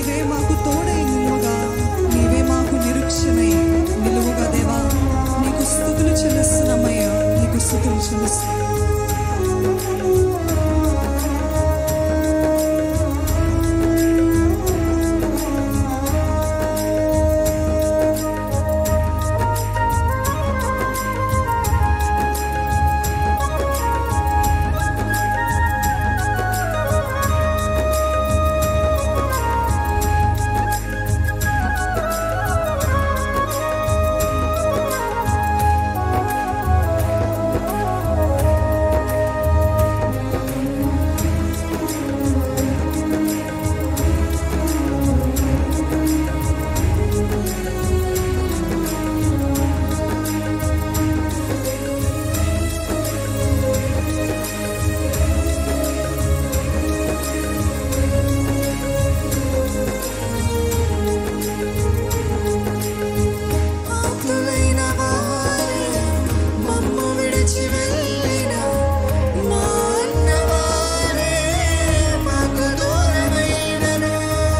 నీవే మాకు తోడై నిలువుగా నీవే మాకు నిరీక్షణై నిలువుగా దేవా నీకు స్థుతులు చెల్లిస్తున్నామయ్యా నీకు స్థుతులు చెల్లిస్తున్నాం ఆప్తులైన వారే మమ్ము విడిచి వెళ్ళిన మా అన్నవారే మాకు దూరమైనను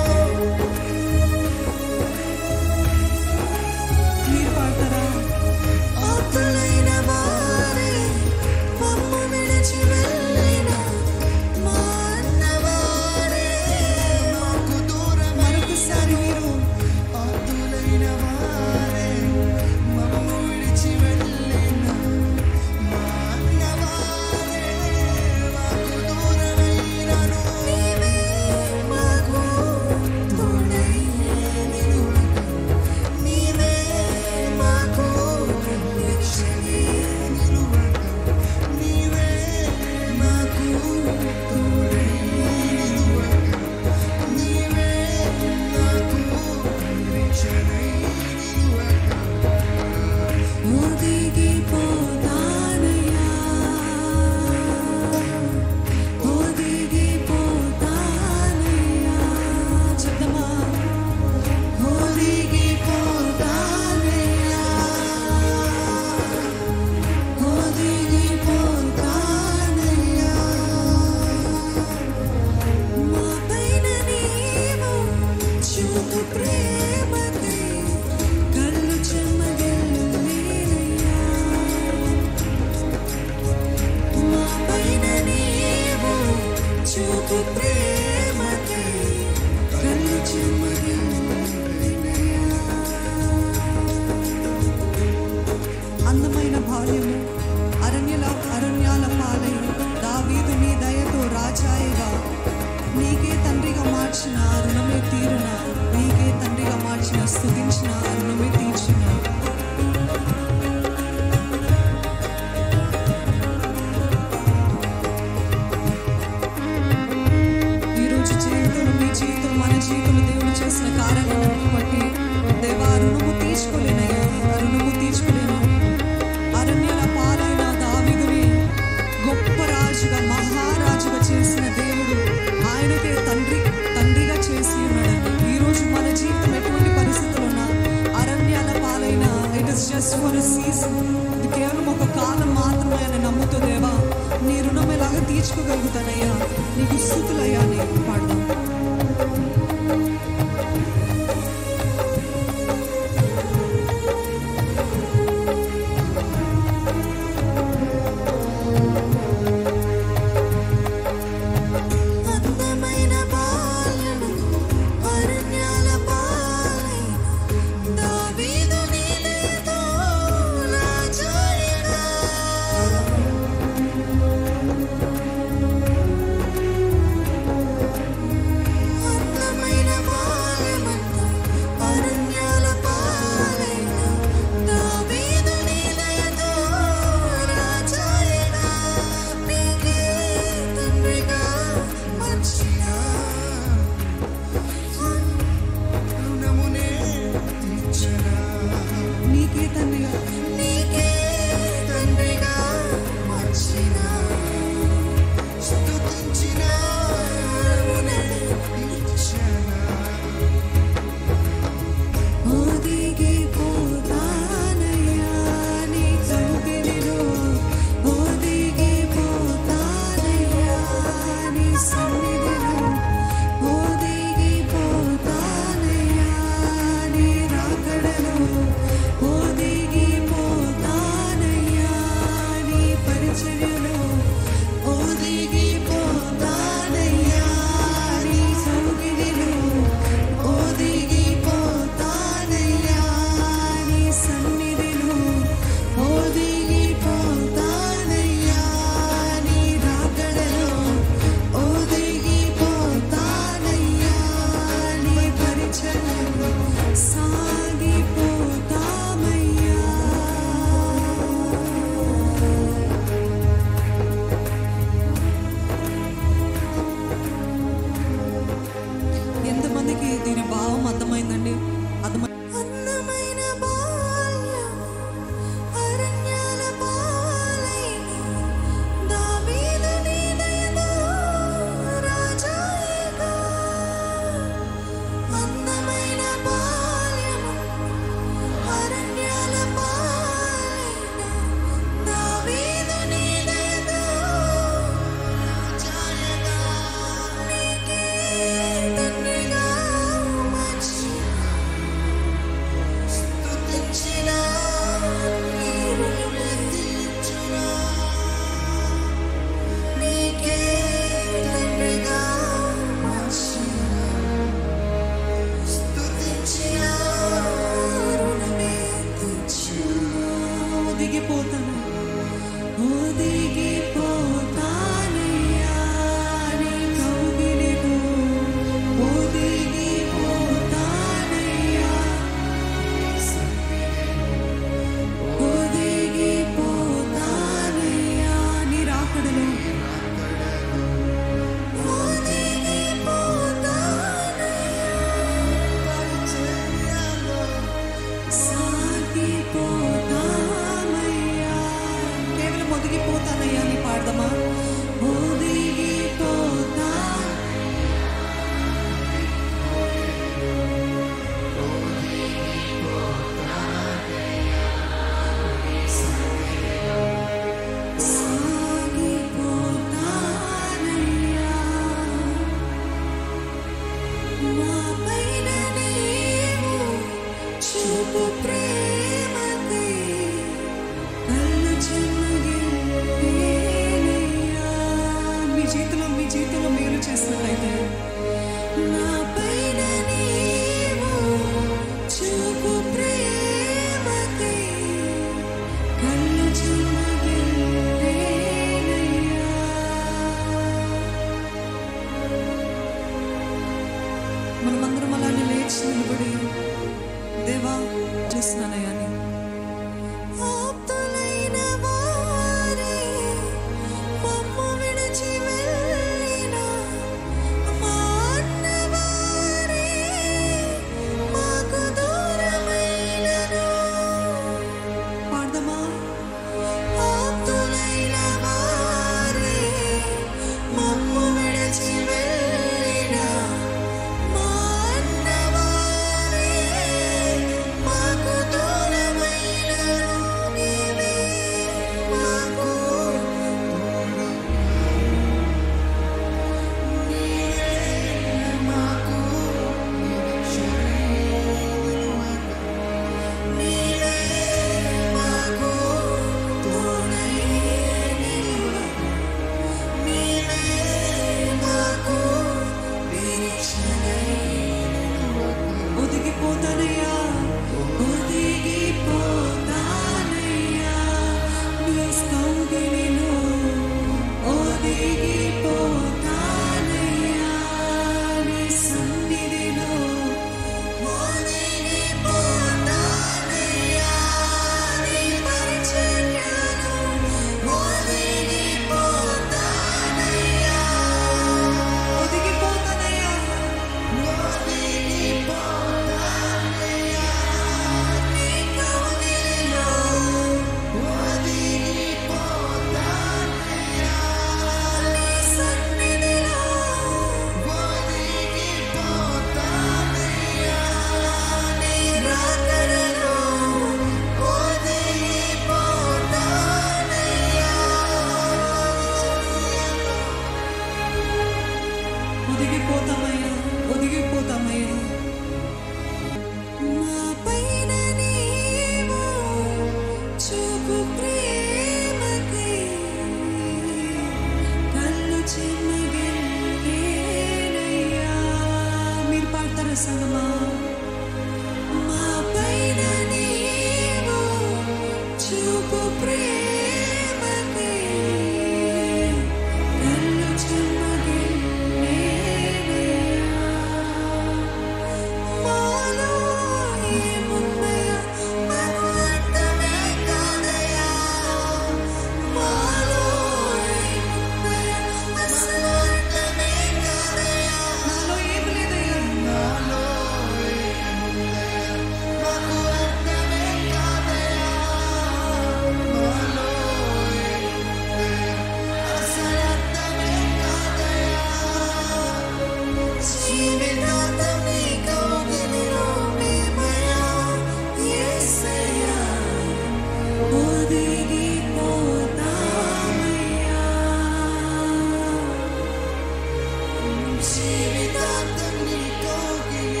మీరు పాడతారా ఆప్తులైన వారే మమ్ము విడిచి వెళ్ళిన మా అన్నవారే మాకు దూరం మరొకసారి మీరు ఆప్తులైన వారే మమ్ము విడిచి వెళ్ళిన మా అన్నవారే మాకు దూరమైనను నీవే మాకు తోడై నిలువగా నీవే మాకు రక్షణే నిలువగా నీవే మాకు తోడై నిలువగా నీవే మాకు రక్షణే నిలువగా ఒదిగి పోతానయ్యా ఒదిగి పోతానయ్యా చెప్తామా ఒదిగి పోతానయ్యా ఒదిగి పోతానయ్యా మా పైన నీవు చూపు ప్రేమకై కళ్ళు చెమ్మగిల్లేనయ్యా మా పైన నీవు చూపు ప్రేమకై కళ్ళు చెమ్మగిల్లేనయ్యా అందమైన బాల్యము అరణ్యల అరణ్యాల పాలై దావీదు నీ దయతో రాజాయిగా నీకే తండ్రిగా మార్చిన ఆ రుణమే తీరున నీకే తండ్రిగా మార్చిన స్థుతించిన ఆ రుణమే తీర్చిన ఈరోజు జీవితంలో మీ జీవితం మన జీవితంలో దేవుడు చేసిన కార్యాలను బట్టి దేవా ఆ రుణము తీర్చుకోలేనయ్యా ఆ రుణము తీర్చుకోలేను అరణ్యాల పాలైన దావీదుని గొప్ప రాజుగా మహారాజుగా చేసిన దేవుడు ఆయనకే తండ్రి తండ్రిగా చేసి ఉన్నాడండి ఈరోజు మన జీవితం ఎటువంటి పరిస్థితులు ఉన్నా అరణ్యాల పాలైన it is just for season ఇది కేవలం ఒక కాలం మాత్రమే అని నమ్ముతూ దేవా నీ రుణం ఎలాగ తీర్చుకోగలుగుతానయ్యా నీకు స్థుతులయ్యా నేను పాడదాం అందమైన బాలను అరణ్యాల పాలైన దావీదు నీలేతో రాజాయగా పరిచర్యలో సాగిపోతామయ్యా ఎంతమందికి దీని భావం అర్థమైందండి అర్థమై అందమైన బాల్యం అరణ్యాల పాలైన దావీదు నీ దయతో రాజాయేగా అందమైన బాల్యము అరణ్యాల పాలైన దావీదు నీ దయతో రాజాయేగా నీకే తండ్రిగా మార్చి స్తుతించిన నీవు మెచ్చునా. నీకే తండ్రిగా మార్చి స్తుతించిన రుణమే తీర్చునా. ఒదిగిపోతాను ఒదిగిపోతానయ్యా నీ కౌగిలిలో ఒదిగిపోతానయ్యా ఒదిగిపోతానయ్యా నీ రాకడలో సాగిపోతామయ్యా కేవలం ఒదిగిపోతానయ్యా అని పాడదామా ఒదిగిపోతా సాగిపోతానయ్యా మా పైన నీవు చూపు ప్రేమకై కళ్ళు చెమ్మగిల్లయ్యా. మీ జీవితంలో మీ జీవితంలో మేలు చేసినట్లయితే నా పైన నీవు చూపు ప్రేమకై కళ్ళు చెమ్మగిల్లయ్యా. మనమందరం అలానే లేచి నిలబడి దేవా చేస్తున్నానయ్యా అని ఆప్తులైన వారే మమ్ము విడిచి వెళ్ళిన మా అన్నవారే మాకు దూరమైనను పాడదామా ఆప్తులైన వారే మమ్ము విడిచి వెళ్ళిన మా అన్నవారే మాకు దూరమైనను నీవే మాకు నీవే మాకు నీవే మాకు తోడై నిలువకు నీవే మాకు నిరీక్షణై ఒదిగిపోతానయ్యా ఒదిగిపోతానయ్యా నీ కౌగిలిలో ఒదిగిపోతానయ్యా నీ సన్నిధిలో ఒదిగిపోతానయ్యా నీ పరిచర్యలో ఒదిగిపోతానయ్యా ఒదిగిపోతానయ్యా ఒదిగిపోతామయ్యా ఒదిగిపోతామయ్యా మా పైన నీవు చూపు ప్రేమకై కళ్ళు చెమ్మగిల్లేనయ్యా. మీరు పాడతారా సంగమా మా పైన నీవు చూపు ప్రేమకై కళ్ళు చెమ్మగిల్లేనయ్యా.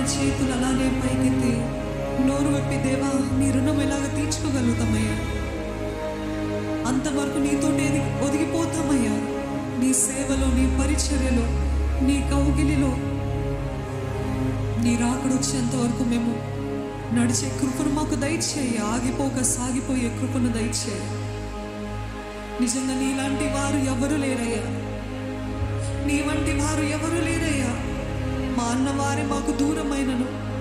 చేతులు అలానే పైకెత్తి నోరు విప్పి దేవా నీ రుణం ఎలాగ తీర్చుకోగలుగుతామయ్యా అంతవరకు నీతో ఒదిగిపోతామయ్యా నీ సేవలో నీ పరిచర్యలో నీ కౌగిలిలో నీ రాకడు వచ్చేంత వరకు మేము నడిచే కృపను మాకు దయచేయి ఆగిపోక సాగిపోయే కృపను దయచేయి నిజంగా నీలాంటి వారు ఎవరు లేరయ్యా నీ వంటి వారు ఎవరు లేరయ్యా మా అన్నవారే మాకు దూరమైనను